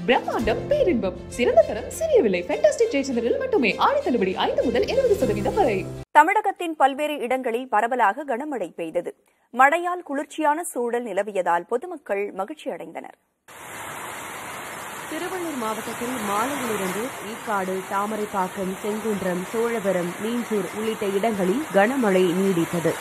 பிரம்மாண்டம் பேரின்பம் சிறந்த தரம் சிறிய விலை ஃபேண்டாஸ்டிக் ஜெயச்சந்திரில் மட்டுமே ஆடி தள்ளுபடி ஐந்து முதல் இருபது சதவீதம் வரை தமிழகத்தின் பல்வேறு இடங்களில் பரவலாக கனமழை பெய்தது மழையால் குளிர்ச்சியான சூழல் நிலவியதால் பொதுமக்கள் மகிழ்ச்சி அடைந்தனர் திருவள்ளூர் மாவட்டத்தில் மாலையிலிருந்து ஈக்காடு தாமரைப்பாக்கம் செங்குன்றம் சோழவரம் மீஞ்சூர் உள்ளிட்ட இடங்களில் கனமழை நீடித்தது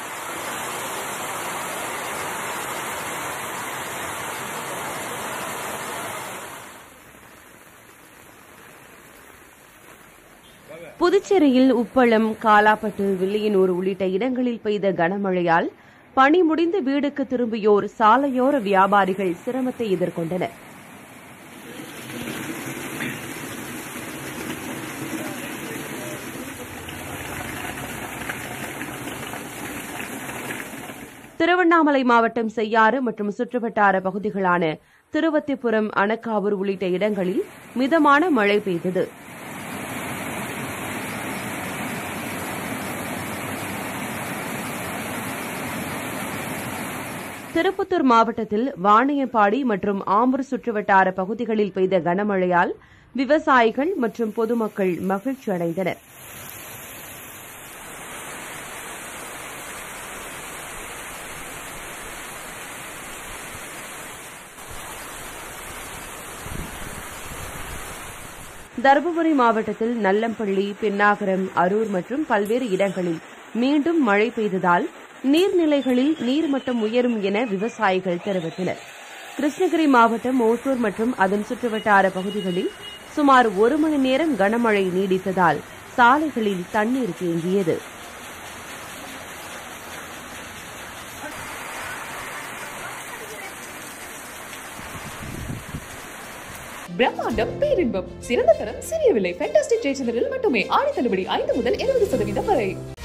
புதுச்சேரியில் உப்பளம் காலாப்பட்டு வில்லியனூர் உள்ளிட்ட இடங்களில் பெய்த கனமழையால் பணி முடிந்து வீடுக்கு திரும்பியோர் சாலையோர வியாபாரிகள் சிரமத்தை எதிர்கொண்டனர் திருவண்ணாமலை மாவட்டம் செய்யாறு மற்றும் சுற்றுவட்டார பகுதிகளான திருவத்திபுரம் அணக்காவூர் உள்ளிட்ட இடங்களில் மிதமான மழை பெய்தது திருப்பத்தூர் மாவட்டத்தில் வாணியம்பாடி மற்றும் ஆம்பூர் சுற்றுவட்டார பகுதிகளில் பெய்த கனமழையால் விவசாயிகள் மற்றும் பொதுமக்கள் மகிழ்ச்சி அடைந்தனர் தருமபுரி மாவட்டத்தில் நல்லம்பள்ளி பின்னாகரம் அரூர் மற்றும் பல்வேறு இடங்களில் மீண்டும் மழை பெய்ததால் நீர்நிலைகளில் நீர்மட்டம் உயரும் என விவசாயிகள் தெரிவித்தனர் கிருஷ்ணகிரி மாவட்டம் ஓசூர் மற்றும் அதன் சுற்றுவட்டார பகுதிகளில் சுமார் ஒரு மணி நேரம் கனமழை நீடித்ததால் சாலைகளில் தண்ணீர் தேங்கியது பிரம்மாண்டம் பேரின்பம் சிறந்த தரம் சிறிய விலை ஃபேண்டாஸ்டிக் ஜெயச்சந்திரில் மட்டுமே ஆடி தள்ளுபடி ஐந்து முதல் இருபது சதவீதம் வரை